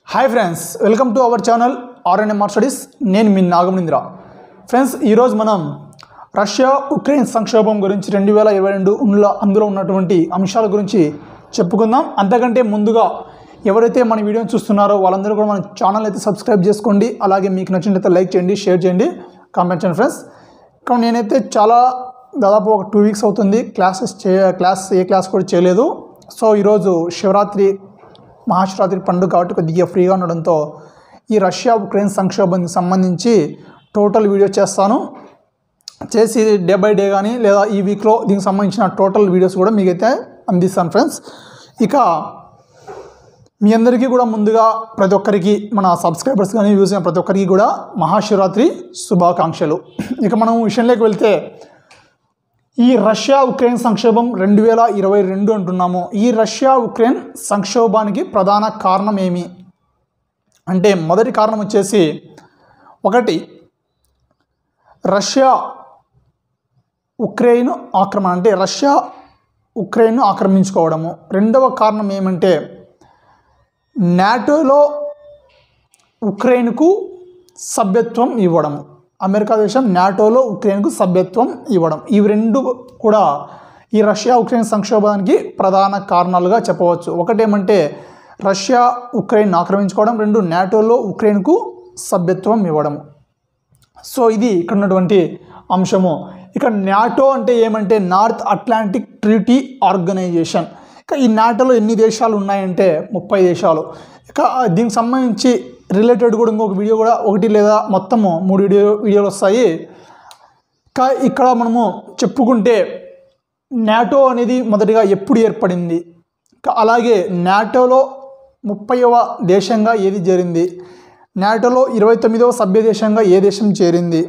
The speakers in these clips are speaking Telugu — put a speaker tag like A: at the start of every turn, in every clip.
A: hi friends welcome to our channel RNMR studies నేను మీ నాగమనింద్ర ఫ్రెండ్స్ ఈరోజు మనం రష్యా ఉక్రెయిన్ సంక్షోభం గురించి రెండు వేల ఇరవై రెండు అందులో ఉన్నటువంటి అంశాల గురించి చెప్పుకుందాం అంతకంటే ముందుగా ఎవరైతే మన వీడియోని చూస్తున్నారో వాళ్ళందరూ కూడా మన ఛానల్ అయితే సబ్స్క్రైబ్ చేసుకోండి అలాగే మీకు నచ్చినట్లయితే లైక్ చేయండి షేర్ చేయండి కామెంట్ చేయండి ఫ్రెండ్స్ ఇక్కడ నేనైతే చాలా దాదాపు ఒక టూ వీక్స్ అవుతుంది క్లాసెస్ చే క్లాస్ ఏ క్లాస్ కూడా చేయలేదు సో ఈరోజు శివరాత్రి మహాశివరాత్రి పండుగ కాబట్టి కొద్దిగా ఫ్రీగా ఉండడంతో ఈ రష్యా ఉక్రెయిన్ సంక్షోభానికి సంబంధించి టోటల్ వీడియో చేస్తాను చేసి డే బై డే కానీ లేదా ఈ వీక్లో దీనికి సంబంధించిన టోటల్ వీడియోస్ కూడా మీకైతే అందిస్తాను ఫ్రెండ్స్ ఇక మీ అందరికీ కూడా ముందుగా ప్రతి ఒక్కరికి మన సబ్స్క్రైబర్స్ కానీ యూజ్ అయిన ప్రతి ఒక్కరికి కూడా మహాశివరాత్రి శుభాకాంక్షలు ఇక మనం విషయంలోకి వెళ్తే ఈ రష్యా ఉక్రెయిన్ సంక్షోభం రెండు వేల ఇరవై రెండు అంటున్నాము ఈ రష్యా ఉక్రెయిన్ సంక్షోభానికి ప్రధాన కారణం ఏమి అంటే మొదటి కారణం వచ్చేసి ఒకటి రష్యా ఉక్రెయిన్ ఆక్రమణ అంటే రష్యా ఉక్రెయిన్ను ఆక్రమించుకోవడము రెండవ కారణం ఏమంటే నాటోలో ఉక్రెయిన్కు సభ్యత్వం ఇవ్వడము అమెరికా దేశం నాటోలో ఉక్రెయిన్కు సభ్యత్వం ఇవ్వడం ఇవి రెండు కూడా ఈ రష్యా ఉక్రెయిన్ సంక్షోభానికి ప్రధాన కారణాలుగా చెప్పవచ్చు ఒకటేమంటే రష్యా ఉక్రెయిన్ ఆక్రమించుకోవడం రెండు నాటోలో ఉక్రెయిన్కు సభ్యత్వం ఇవ్వడం సో ఇది ఇక్కడ ఉన్నటువంటి అంశము ఇక నాటో అంటే ఏమంటే నార్త్ అట్లాంటిక్ ట్రీటీ ఆర్గనైజేషన్ ఇక ఈ నాటోలో ఎన్ని దేశాలు ఉన్నాయంటే ముప్పై దేశాలు ఇక దీనికి సంబంధించి రిలేటెడ్ కూడా ఇంకొక వీడియో కూడా ఒకటి లేదా మొత్తము మూడు వీడియో వీడియోలు వస్తాయి ఇక ఇక్కడ మనము చెప్పుకుంటే నాటో అనేది మొదటిగా ఎప్పుడు ఏర్పడింది ఇక అలాగే నాటోలో ముప్పైవ దేశంగా ఏది చేరింది నాటోలో ఇరవై తొమ్మిదవ సభ్య దేశంగా ఏ దేశం చేరింది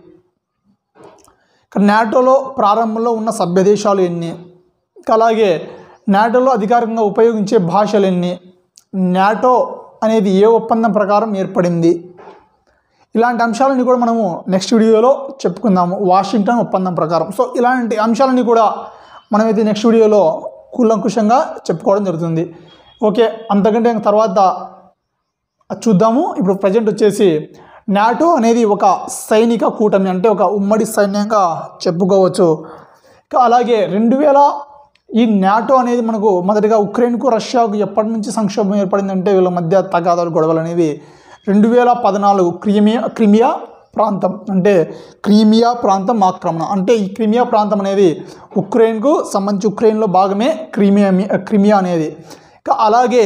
A: ఇక నాటోలో ప్రారంభంలో ఉన్న సభ్య దేశాలు ఎన్ని ఇక అలాగే నాటోలో అధికారికంగా ఉపయోగించే భాషలు ఎన్ని నాటో అనేది ఏ ఒప్పందం ప్రకారం ఏర్పడింది ఇలాంటి అంశాలని కూడా మనము నెక్స్ట్ వీడియోలో చెప్పుకుందాము వాషింగ్టన్ ఒప్పందం ప్రకారం సో ఇలాంటి అంశాలని కూడా మనమైతే నెక్స్ట్ వీడియోలో కూలంకుషంగా చెప్పుకోవడం జరుగుతుంది ఓకే అంతకంటే ఇంక తర్వాత అది చూద్దాము ఇప్పుడు ప్రజెంట్ వచ్చేసి నాటో అనేది ఒక సైనిక కూటమి అంటే ఒక ఉమ్మడి సైన్యంగా చెప్పుకోవచ్చు ఇక అలాగే రెండు వేల ఈ నాటో అనేది మనకు మొదటిగా ఉక్రెయిన్కు రష్యాకు ఎప్పటి నుంచి సంక్షోభం ఏర్పడిందంటే వీళ్ళ మధ్య తగాదాలు గొడవలు అనేవి రెండు వేల పద్నాలుగు క్రీమియా క్రిమియా ప్రాంతం అంటే క్రీమియా ప్రాంతం ఆక్రమణ అంటే ఈ క్రిమియా ప్రాంతం అనేది ఉక్రెయిన్కు సంబంధించి ఉక్రెయిన్లో భాగమే క్రీమియా క్రిమియా అనేది ఇక అలాగే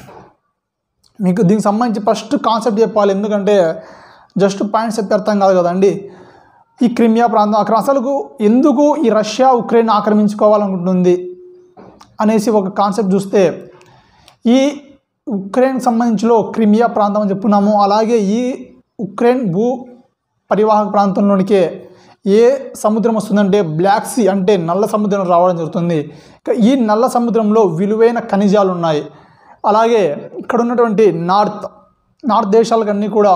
A: మీకు దీనికి సంబంధించి ఫస్ట్ కాన్సెప్ట్ చెప్పాలి ఎందుకంటే జస్ట్ పాయింట్స్ చెప్పి అర్థం కాదు కదండి ఈ క్రిమియా ప్రాంతం అక్కడ అసలు ఎందుకు ఈ రష్యా ఉక్రెయిన్ ఆక్రమించుకోవాలనుకుంటుంది అనేసి ఒక కాన్సెప్ట్ చూస్తే ఈ ఉక్రెయిన్కి సంబంధించిలో క్రిమియా ప్రాంతం అని చెప్పుకున్నాము అలాగే ఈ ఉక్రెయిన్ భూ పరివాహక ప్రాంతంలోనికే ఏ సముద్రం వస్తుందంటే బ్లాక్ సీ అంటే నల్ల సముద్రం రావడం జరుగుతుంది ఇక ఈ నల్ల సముద్రంలో విలువైన ఖనిజాలు ఉన్నాయి అలాగే ఇక్కడ ఉన్నటువంటి నార్త్ నార్త్ దేశాలకన్నీ కూడా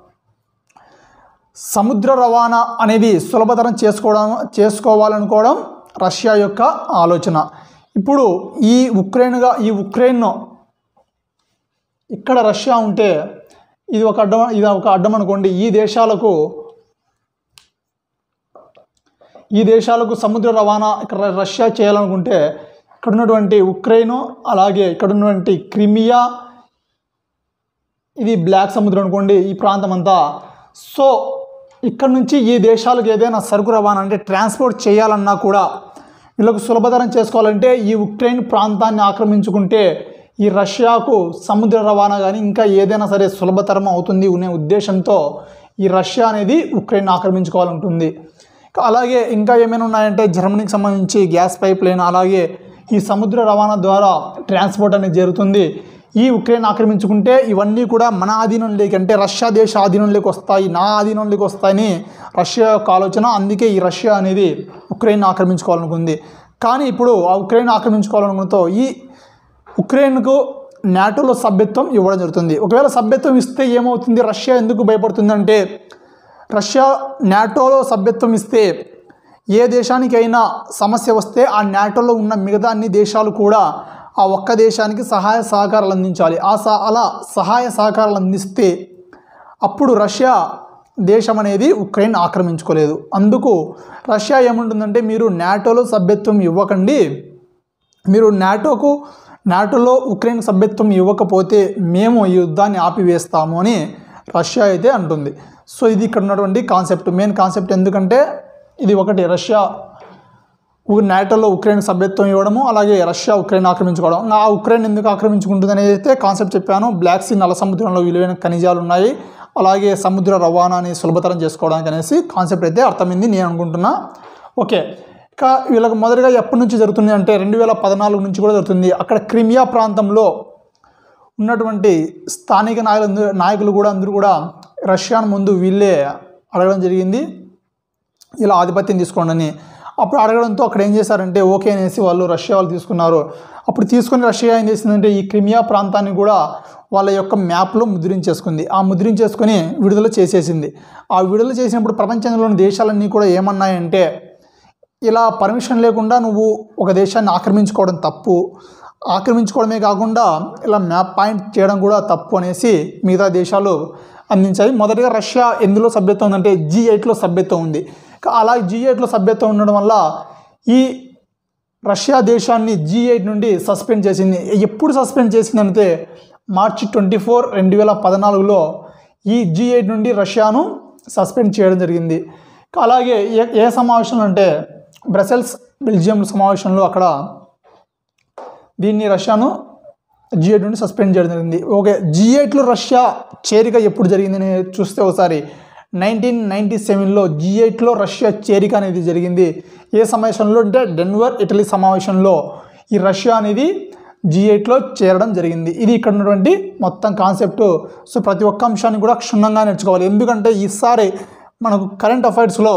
A: సముద్ర రవాణా అనేది సులభతరం చేసుకోవడం చేసుకోవాలనుకోవడం రష్యా యొక్క ఆలోచన ఇప్పుడు ఈ ఉక్రెయిన్గా ఈ ఉక్రెయిన్ ఇక్కడ రష్యా ఉంటే ఇది ఒక అడ్డం ఇది ఒక అడ్డం అనుకోండి ఈ దేశాలకు ఈ దేశాలకు సముద్ర రవాణా ఇక్కడ రష్యా చేయాలనుకుంటే ఇక్కడ ఉన్నటువంటి ఉక్రెయిన్ అలాగే ఇక్కడ ఉన్నటువంటి క్రిమియా ఇది బ్లాక్ సముద్రం అనుకోండి ఈ ప్రాంతం అంతా సో ఇక్కడ నుంచి ఈ దేశాలకు ఏదైనా సరుకు రవాణా అంటే ట్రాన్స్పోర్ట్ చేయాలన్నా కూడా వీళ్ళకు సులభతరం చేసుకోవాలంటే ఈ ఉక్రెయిన్ ప్రాంతాన్ని ఆక్రమించుకుంటే ఈ రష్యాకు సముద్ర రవాణా కానీ ఇంకా ఏదైనా సరే సులభతరం అవుతుంది అనే ఉద్దేశంతో ఈ రష్యా అనేది ఉక్రెయిన్ ఆక్రమించుకోవాలంటుంది అలాగే ఇంకా ఏమైనా ఉన్నాయంటే జర్మనీకి సంబంధించి గ్యాస్ పైప్ లైన్ అలాగే ఈ సముద్ర రవాణా ద్వారా ట్రాన్స్పోర్ట్ అనేది జరుగుతుంది ఈ ఉక్రెయిన్ ఆక్రమించుకుంటే ఇవన్నీ కూడా మన ఆధీనంలోకి అంటే రష్యా దేశ ఆధీనంలోకి వస్తాయి నా ఆధీనంలోకి వస్తాయని రష్యా యొక్క ఆలోచన అందుకే ఈ రష్యా అనేది ఉక్రెయిన్ ఆక్రమించుకోవాలనుకుంది కానీ ఇప్పుడు ఆ ఉక్రెయిన్ ఆక్రమించుకోవాలనుకున్నతో ఈ ఉక్రెయిన్కు నాటోలో సభ్యత్వం ఇవ్వడం జరుగుతుంది ఒకవేళ సభ్యత్వం ఇస్తే ఏమవుతుంది రష్యా ఎందుకు భయపడుతుందంటే రష్యా నాటోలో సభ్యత్వం ఇస్తే ఏ దేశానికైనా సమస్య వస్తే ఆ నాటోలో ఉన్న మిగతా అన్ని దేశాలు కూడా ఆ ఒక్క దేశానికి సహాయ సహకారాలు అందించాలి ఆ స అలా సహాయ సహకారాలు అందిస్తే అప్పుడు రష్యా దేశం అనేది ఉక్రెయిన్ ఆక్రమించుకోలేదు అందుకు రష్యా ఏముంటుందంటే మీరు నాటోలో సభ్యత్వం ఇవ్వకండి మీరు నాటోకు నాటోలో ఉక్రెయిన్ సభ్యత్వం ఇవ్వకపోతే మేము ఈ యుద్ధాన్ని ఆపివేస్తాము అని రష్యా అయితే అంటుంది సో ఇది ఇక్కడ ఉన్నటువంటి కాన్సెప్ట్ మెయిన్ కాన్సెప్ట్ ఎందుకంటే ఇది ఒకటి రష్యా ఉ- నాటోలో ఉక్రెయిన్ సభ్యత్వం ఇవ్వడము అలాగే రష్యా ఉక్రెయిన్ ఆక్రమించుకోవడం ఆ ఉక్రెయిన్ ఎందుకు ఆక్రమించుకుంటుంది అనేది అయితే కాన్సెప్ట్ చెప్పాను బ్లాక్ సీ నల్ల సముద్రంలో విలువైన ఖనిజాలు ఉన్నాయి అలాగే సముద్ర రవాణాని సులభతరం చేసుకోవడానికి అనేసి కాన్సెప్ట్ అయితే అర్థమైంది నేను అనుకుంటున్నా ఓకే ఇక వీళ్ళకి మొదటిగా ఎప్పటి నుంచి జరుగుతుంది అంటే రెండు వేల పద్నాలుగు నుంచి కూడా జరుగుతుంది అక్కడ క్రిమియా ప్రాంతంలో ఉన్నటువంటి స్థానిక నాయకులు నాయకులు కూడా అందరూ కూడా రష్యాను ముందు వీళ్ళే అడగడం జరిగింది ఇలా ఆధిపత్యం తీసుకోండి అని అప్పుడు అడగడంతో అక్కడ ఏం చేశారంటే ఓకే అనేసి వాళ్ళు రష్యా వాళ్ళు తీసుకున్నారు అప్పుడు తీసుకుని రష్యా ఏం చేసిందంటే ఈ క్రిమియా ప్రాంతాన్ని కూడా వాళ్ళ యొక్క మ్యాప్లో ముద్రించేసుకుంది ఆ ముద్రించేసుకొని విడుదల చేసేసింది ఆ విడుదల చేసినప్పుడు ప్రపంచంలోని దేశాలన్నీ కూడా ఏమన్నాయంటే ఇలా పర్మిషన్ లేకుండా నువ్వు ఒక దేశాన్ని ఆక్రమించుకోవడం తప్పు ఆక్రమించుకోవడమే కాకుండా ఇలా మ్యాప్ పాయింట్ చేయడం కూడా తప్పు అనేసి మిగతా దేశాలు అందించాయి మొదటగా రష్యా ఎందులో సభ్యత్వం ఉందంటే జీ ఎయిట్లో సభ్యత్వం ఉంది కా- అలా జీ ఎయిట్లో సభ్యత్వం ఉండడం వల్ల ఈ రష్యా దేశాన్ని జీ ఎయిట్ నుండి సస్పెండ్ చేసింది ఎప్పుడు సస్పెండ్ చేసిందంటే మార్చి ట్వంటీ ఫోర్ రెండు వేల పద్నాలుగులో ఈ జీ ఎయిట్ నుండి రష్యాను సస్పెండ్ చేయడం జరిగింది అలాగే ఏ ఏ సమావేశంలో అంటే బ్రసెల్స్ బెల్జియం సమావేశంలో అక్కడ దీన్ని రష్యాను జీ ఎయిట్ నుండి సస్పెండ్ చేయడం జరిగింది ఓకే జీ ఎయిట్లో రష్యా చేరిక ఎప్పుడు జరిగిందని చూస్తే ఒకసారి నైన్టీన్ నైంటీ సెవెన్లో జీ ఎయిట్లో రష్యా చేరిక అనేది జరిగింది ఏ సమావేశంలో అంటే డెన్వర్ ఇటలీ సమావేశంలో ఈ రష్యా అనేది జీ ఎయిట్లో చేరడం జరిగింది ఇది ఇక్కడ ఉన్నటువంటి మొత్తం కాన్సెప్ట్ సో ప్రతి ఒక్క అంశాన్ని కూడా క్షుణ్ణంగా నేర్చుకోవాలి ఎందుకంటే ఈసారి మనకు కరెంట్ అఫైర్స్లో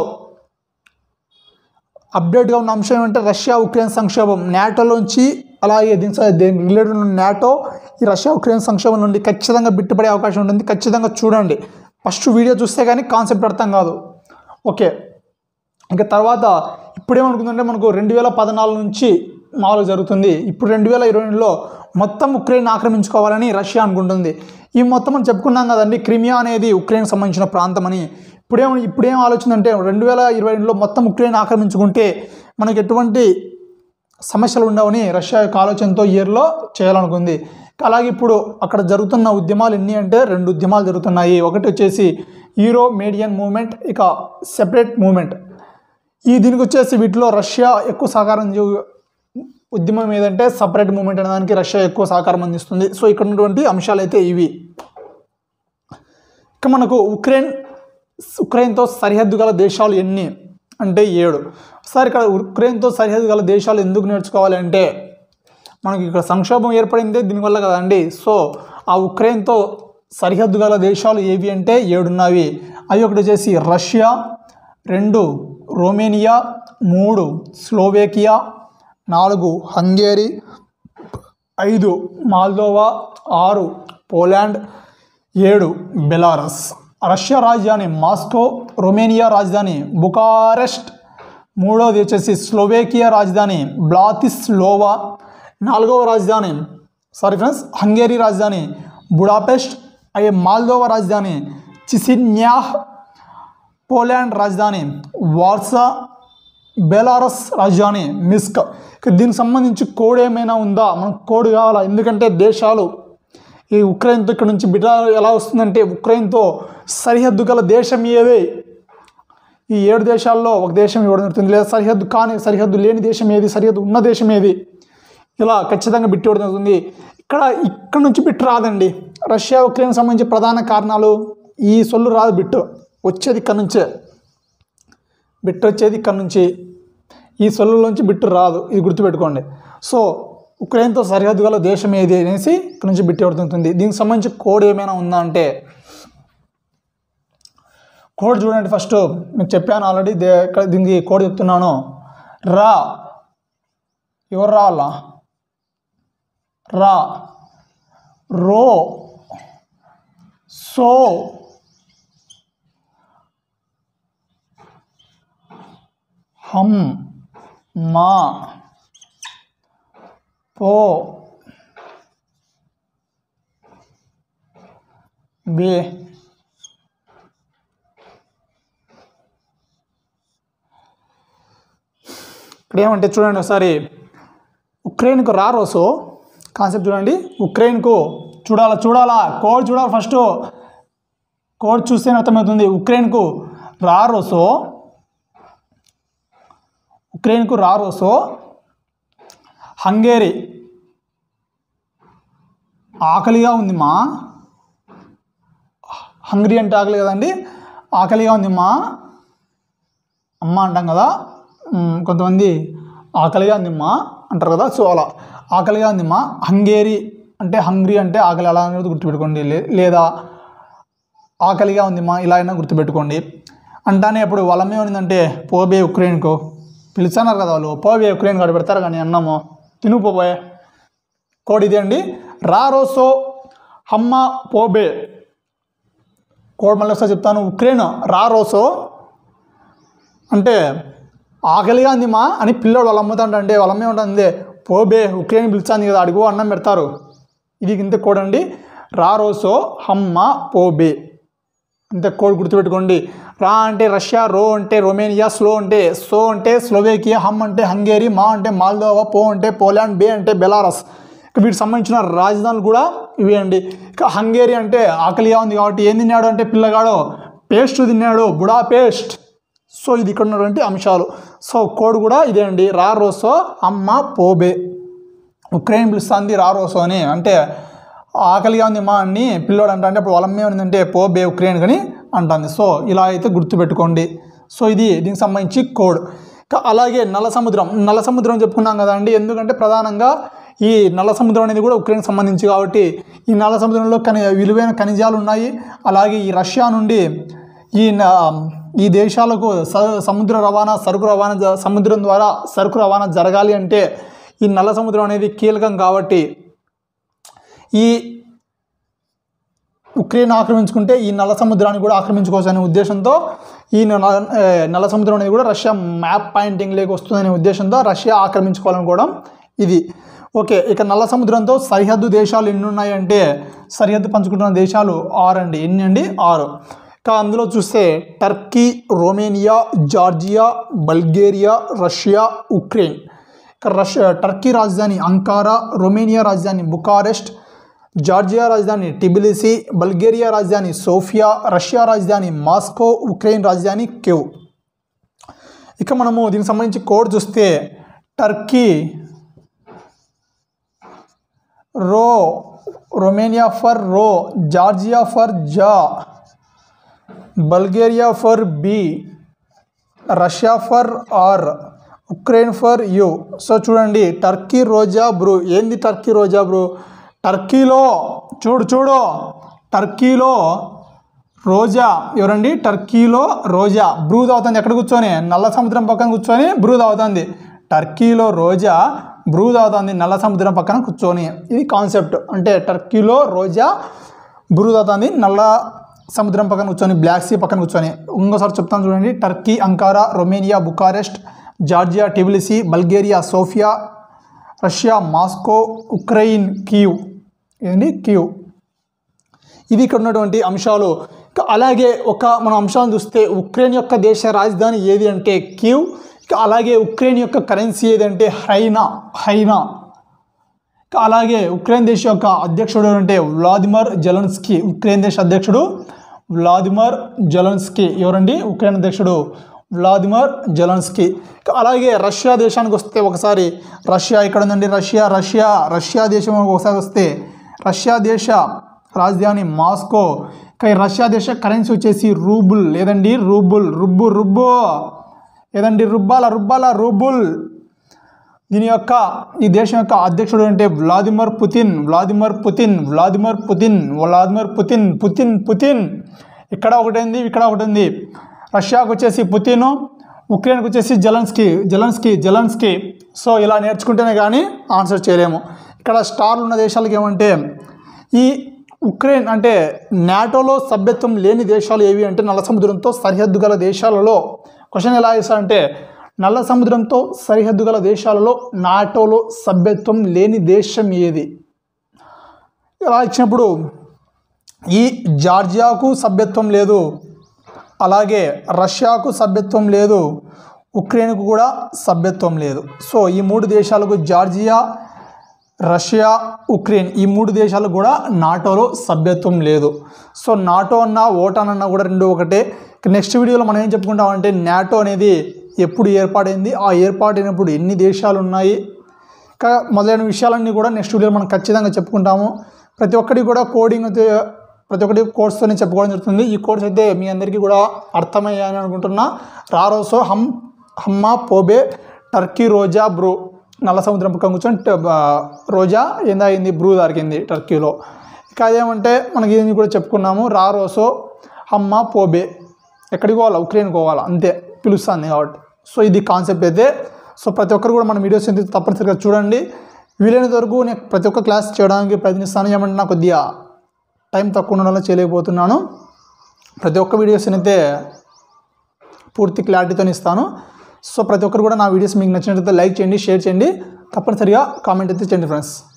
A: అప్డేట్గా ఉన్న అంశం ఏమంటే రష్యా ఉక్రెయిన్ సంక్షోభం నాటోలోంచి అలాగే దీని స- దీనికి రిలేటెడ్ ఉన్న నాటో ఈ రష్యా ఉక్రెయిన్ సంక్షోభం నుండి ఖచ్చితంగా బిట్టుపడే అవకాశం ఉంటుంది ఖచ్చితంగా చూడండి ఫస్ట్ వీడియో చూస్తే కానీ కాన్సెప్ట్ అర్థం కాదు ఓకే ఇంకా తర్వాత ఇప్పుడేమనుకుందంటే మనకు రెండు వేల పద్నాలుగు నుంచి మామూలుగా జరుగుతుంది ఇప్పుడు రెండు వేల ఇరవై రెండులో మొత్తం ఉక్రెయిన్ ఆక్రమించుకోవాలని రష్యా అనుకుంటుంది ఈ మొత్తం మనం చెప్పుకున్నాం కదండి క్రిమియా అనేది ఉక్రెయిన్ సంబంధించిన ప్రాంతం అని ఇప్పుడేం ఇప్పుడేం ఆలోచన అంటే రెండు వేల ఇరవై రెండులో మొత్తం ఉక్రెయిన్ ఆక్రమించుకుంటే మనకు ఎటువంటి సమస్యలు ఉండవని రష్యా యొక్క ఆలోచనతో ఇయర్లో చేయాలనుకుంది అలాగే ఇప్పుడు అక్కడ జరుగుతున్న ఉద్యమాలు ఎన్ని అంటే రెండు ఉద్యమాలు జరుగుతున్నాయి ఒకటి వచ్చేసి యూరో మేడియన్ మూమెంట్ ఇక సెపరేట్ మూమెంట్ ఈ దీనికి వచ్చేసి వీటిలో రష్యా ఎక్కువ సహకారం చే- ఉద్యమం ఏదంటే సపరేట్ మూమెంట్ అనే దానికి రష్యా ఎక్కువ సహకారం అందిస్తుంది సో ఇక్కడ ఉన్నటువంటి అంశాలు అయితే ఇవి ఇక మనకు ఉక్రెయిన్ ఉక్రెయిన్తో సరిహద్దు గల దేశాలు ఎన్ని అంటే ఏడు సార్ ఇక్కడ ఉక్రెయిన్తో సరిహద్దు గల దేశాలు ఎందుకు నేర్చుకోవాలి అంటే మనకి ఇక్కడ సంక్షోభం ఏర్పడిందే దీనివల్ల కదండి సో ఆ ఉక్రెయిన్తో సరిహద్దు గల దేశాలు ఏవి అంటే ఏడున్నవి అవి ఒకటి వచ్చేసి రష్యా రెండు రోమేనియా మూడు స్లోవేకియా నాలుగు హంగేరీ ఐదు మాల్దోవా ఆరు పోలాండ్ ఏడు బెలారస్ రష్యా రాజధాని మాస్కో రొమేనియా రాజధాని బుకారెస్ట్ మూడవది వచ్చేసి స్లోవేకియా రాజధాని బ్లాతిస్లోవా నాలుగవ రాజధాని సారీ ఫ్రెండ్స్ హంగేరీ రాజధాని బుడాపెస్ట్ అయ్యే మాల్దోవా రాజధాని చిసిన్యాహ్ పోలాండ్ రాజధాని వార్సా బెలారస్ రాజధాని మిస్క్ ఇక దీనికి సంబంధించి కోడ్ ఏమైనా ఉందా మనకు కోడ్ కావాలా ఎందుకంటే దేశాలు ఈ ఉక్రెయిన్తో ఇక్కడ నుంచి బిడ్డ ఎలా వస్తుందంటే ఉక్రెయిన్తో సరిహద్దు గల దేశం ఏదే ఈ ఏడు దేశాల్లో ఒక దేశం ఇవ్వడం జరుగుతుంది లేదా సరిహద్దు కాని సరిహద్దు లేని దేశం ఏది సరిహద్దు ఉన్న దేశం ఏది ఇలా ఖచ్చితంగా బిట్ ఇవ్వడం జరుగుతుంది ఇక్కడ ఇక్కడ నుంచి బిట్ రాదండి రష్యా ఉక్రెయిన్ సంబంధించి ప్రధాన కారణాలు ఈ సొల్లు రాదు బిట్టు వచ్చేది ఇక్కడ నుంచే బిట్ వచ్చేది ఇక్కడ నుంచి ఈ సొల్లులోంచి బిట్టు రాదు ఇది గుర్తుపెట్టుకోండి సో ఉక్రెయిన్తో సరిహద్దు గల దేశం ఏది అనేసి ఇక్కడ నుంచి బిట్ పడుతుంటుంది దీనికి సంబంధించి కోడ్ ఏమైనా ఉందా అంటే కోడ్ చూడండి ఫస్ట్ మీకు చెప్పాను ఆల్రెడీ దే ఇక్కడ దీనికి కోడ్ చెప్తున్నాను రా ఎవరు రావాలా రా రో సో హమ్ మా పో బే ఇక్కడ ఏమంటే చూడండి ఒకసారి ఉక్రెయిన్కు రా రోసో కాన్సెప్ట్ చూడండి ఉక్రెయిన్కు చూడాలా చూడాలా కోడ్ చూడాలి ఫస్ట్ కోడ్ చూస్తేనే అర్థమవుతుంది ఉక్రెయిన్కు రా రోసో ఉక్రెయిన్కు రా రోసో హంగేరీ ఆకలిగా ఉంది మా హంగ్రీ అంటే ఆకలి కదండి ఆకలిగా ఉంది మా అమ్మ అంటాం కదా మ్, కొంతమంది ఆకలిగా ఉంది మా అంటారు కదా సో అలా ఆకలిగా ఉంది మా హంగేరీ అంటే హంగ్రీ అంటే ఆకలి అలా అనేది గుర్తుపెట్టుకోండి లే- లేదా ఆకలిగా ఉంది మా ఇలా అయినా గుర్తుపెట్టుకోండి అంటానే ఇప్పుడు వాళ్ళమే ఉన్నదంటే పోబే ఉక్రెయిన్కు పిలుచున్నారు కదా వాళ్ళు పోబే ఉక్రెయిన్ కాడ పెడతారు కానీ అన్నము తిను పోబోయే కోడ్ ఇదే అండి రా రోసో హమ్మ పోబే కోడ్ మళ్ళీ ఒకసారి చెప్తాను ఉక్రెయిన్ రా రోసో అంటే ఆకలిగా ఉంది మా అని పిల్లోడు వాళ్ళ అమ్ముతాంట అంటే వాళ్ళ అమ్మే ఉంటుంది పోబే ఉక్రెయిన్ పిలిచాంది కదా అడుగు అన్నం పెడతారు ఇది ఇంత కోడ్ అండి రా రోసో హమ్మ పోబే ఇంత కోడ్ గుర్తుపెట్టుకోండి రా అంటే రష్యా రో అంటే రొమేనియా స్లో అంటే సో అంటే స్లోవేకియా హమ్ అంటే హంగేరీ మా అంటే మాల్దోవా పో అంటే పోలాండ్ బే అంటే బెలారస్ ఇక వీటికి సంబంధించిన రాజధానులు కూడా ఇవే అండి ఇక హంగేరీ అంటే ఆకలిగా ఉంది కాబట్టి ఏం తిన్నాడు అంటే పిల్లగాడు పేస్ట్ తిన్నాడు బుడా పేస్ట్ సో ఇది ఇక్కడ ఉన్నటువంటి అంశాలు సో కోడ్ కూడా ఇదే అండి రా రోసో అమ్మ పోబే ఉక్రెయిన్ పిలుస్తుంది రా రోసో అని అంటే ఆకలిగా ఉంది మా అని పిల్లోడు అంట అంటే అప్పుడు వాళ్ళమ్మే ఉందంటే పో బే ఉక్రెయిన్ అని అంటుంది సో ఇలా అయితే గుర్తుపెట్టుకోండి సో ఇది దీనికి సంబంధించి కోడ్ ఇక అలాగే నల్ల సముద్రం నల్ల సముద్రం చెప్పుకున్నాం కదండి ఎందుకంటే ప్రధానంగా ఈ నల్ల సముద్రం అనేది కూడా ఉక్రెయిన్కి సంబంధించి కాబట్టి ఈ నల్ల సముద్రంలో కని విలువైన ఖనిజాలు ఉన్నాయి అలాగే ఈ రష్యా నుండి ఈ న- ఈ దేశాలకు స- సముద్ర రవాణా సరుకు రవాణా జ- సముద్రం ద్వారా సరుకు రవాణా జరగాలి అంటే ఈ నల్ల సముద్రం అనేది కీలకం కాబట్టి ఈ ఉక్రెయిన్ ఆక్రమించుకుంటే ఈ నల్ల సముద్రాన్ని కూడా ఆక్రమించుకోవచ్చు అనే ఉద్దేశంతో ఈ నల్ల ఏ, నల్ల సముద్రం అనేది కూడా రష్యా మ్యాప్ పాయింటింగ్ లేక వస్తుందనే ఉద్దేశంతో రష్యా ఆక్రమించుకోవాలనుకోవడం ఇది ఓకే ఇక నల్ల సముద్రంతో సరిహద్దు దేశాలు ఎన్ని ఉన్నాయంటే సరిహద్దు పంచుకుంటున్న దేశాలు ఆరు అండి ఎన్ని అండి ఆరు ఇక అందులో చూస్తే Turkey Romania Georgia Bulgaria Russia Ukraine ఇక రష్యా టర్కీ రాజధాని అంకారా రొమేనియా రాజధాని బుకారెస్ట్ జార్జియా రాజధాని టిబిలిసి బల్గేరియా రాజధాని సోఫియా రష్యా రాజధాని మాస్కో ఉక్రెయిన్ రాజధాని కెవ్ ఇక మనము దీనికి సంబంధించి కోడ్ చూస్తే టర్కీ రో రొమేనియా ఫర్ రో జార్జియా ఫర్ జా Bulgaria for B Russia for R Ukraine for U so చూడండి టర్కీ రోజా బ్రూ ఏంది టర్కీ రోజా బ్రూ టర్కీలో చూడు చూడు టర్కీలో రోజా ఎవరండి టర్కీలో రోజా బ్రూ తాగుతుంది ఎక్కడ కూర్చొని నల్ల సముద్రం పక్కన కూర్చొని బ్రూ తాగుతుంది టర్కీలో రోజా బ్రూ తాగుతుంది నల్ల సముద్రం పక్కన కూర్చొని ఇది కాన్సెప్ట్ అంటే టర్కీలో రోజా బ్రూ తాగుతుంది నల్ల సముద్రం పక్కన కూర్చొని బ్లాక్ సీ పక్కన కూర్చొని ఇంకోసారి చెప్తాను చూడండి Turkey Ankara Romania Bucharest Georgia Tbilisi Bulgaria Sofia Russia Moscow Ukraine Kyiv ఏంటి కీవ్ ఇది ఇక్కడ ఉన్నటువంటి అంశాలు ఇక అలాగే ఒక మన అంశాలను చూస్తే ఉక్రెయిన్ యొక్క దేశ రాజధాని ఏది అంటే కీవ్ ఇక అలాగే ఉక్రెయిన్ యొక్క కరెన్సీ ఏది అంటే హైనా హైనా ఇక అలాగే ఉక్రెయిన్ దేశ యొక్క అధ్యక్షుడు అంటే వ్లాదిమిర్ జెలెన్స్కీ ఉక్రెయిన్ దేశ అధ్యక్షుడు వ్లాదిమిర్ జెలెన్స్కీ ఎవరండి ఉక్రెయిన్ అధ్యక్షుడు వ్లాదిమిర్ జెలెన్స్కీ ఇక అలాగే రష్యా దేశానికి వస్తే ఒకసారి రష్యా ఇక్కడ ఉందండి రష్యా రష్యా రష్యా దేశం ఒకసారి వస్తే రష్యా దేశ రాజధాని మాస్కో ఇక ఈ రష్యా దేశ కరెన్సీ వచ్చేసి రూబుల్ లేదండి రూబుల్ రుబ్బు రుబ్బు లేదండి రుబ్బాల రుబ్బాల రూబుల్ దీని యొక్క ఈ దేశం యొక్క అధ్యక్షుడు అంటే Vladimir Putin Vladimir Putin Vladimir Putin Vladimir Putin Putin Putin ఇక్కడ ఒకటి ఉంది ఇక్కడ ఒకటి ఉంది రష్యాకు వచ్చేసి పుతిన్ ఉక్రెయిన్కి వచ్చేసి జలన్స్కీ జలన్స్కీ జలన్స్కీ సో ఇలా నేర్చుకుంటేనే కానీ ఆన్సర్ చేయలేము ఇక్కడ స్టార్లు ఉన్న దేశాలకు ఏమంటే ఈ ఉక్రెయిన్ అంటే నాటోలో సభ్యత్వం లేని దేశాలు ఏవి అంటే నల్ల సముద్రంతో సరిహద్దు గల దేశాలలో క్వశ్చన్ ఎలా వేస్తారంటే నల్ల సముద్రంతో సరిహద్దు గల దేశాలలో నాటోలో సభ్యత్వం లేని దేశం ఏది ఇలా ఇచ్చినప్పుడు ఈ జార్జియాకు సభ్యత్వం లేదు అలాగే రష్యాకు సభ్యత్వం లేదు ఉక్రెయిన్కు కూడా సభ్యత్వం లేదు సో ఈ మూడు దేశాలకు జార్జియా రష్యా ఉక్రెయిన్ ఈ మూడు దేశాలకు కూడా నాటోలో సభ్యత్వం లేదు సో నాటో అన్న ఓటాన్ అన్న కూడా రెండు ఒకటే నెక్స్ట్ వీడియోలో మనం ఏం చెప్పుకుంటామంటే నాటో అనేది ఎప్పుడు ఏర్పాటైంది ఆ ఏర్పాటైనప్పుడు ఎన్ని దేశాలు ఉన్నాయి ఇంకా మొదలైన విషయాలన్నీ కూడా నెక్స్ట్ వీడియోలో మనం ఖచ్చితంగా చెప్పుకుంటాము ప్రతి ఒక్కటి కూడా కోడింగ్ అయితే ప్రతి ఒక్కటి కోర్స్తోనే చెప్పుకోవడం జరుగుతుంది ఈ కోర్స్ అయితే మీ అందరికీ కూడా అర్థమయ్యాయని అనుకుంటున్నా రారోసో హమ్ హమ్మా పోబే టర్కీ రోజా బ్రూ నల్ల సముద్రం పక్కన కూర్చొని ట- బా- రోజా ఏందా అయింది బ్రూ దొరికింది టర్కీలో ఇక అదేమంటే మనకి ఇది కూడా చెప్పుకున్నాము రారోసో హమ్మా పోబే ఎక్కడికి పోవాలా ఉక్రెయిన్కి పోవాలా అంతే పిలుస్తుంది కాబట్టి సో ఇది కాన్సెప్ట్ అయితే సో ప్రతి ఒక్కరు కూడా మన వీడియోస్ అయితే తప్పనిసరిగా చూడండి వీలైనంత వరకు నేను ప్రతి ఒక్క క్లాస్ చేయడానికి ప్రయత్నిస్తాను ఏమంటే నాకు కొద్దిగా టైం తక్కువ ఉండడం వల్ల చేయలేకపోతున్నాను ప్రతి ఒక్క వీడియోస్ అయితే పూర్తి క్లారిటీతో ఇస్తాను సో ప్రతి ఒక్కరు కూడా నా వీడియోస్ మీకు నచ్చినట్లయితే లైక్ చేయండి షేర్ చేయండి తప్పనిసరిగా కామెంట్ అయితే చేయండి ఫ్రెండ్స్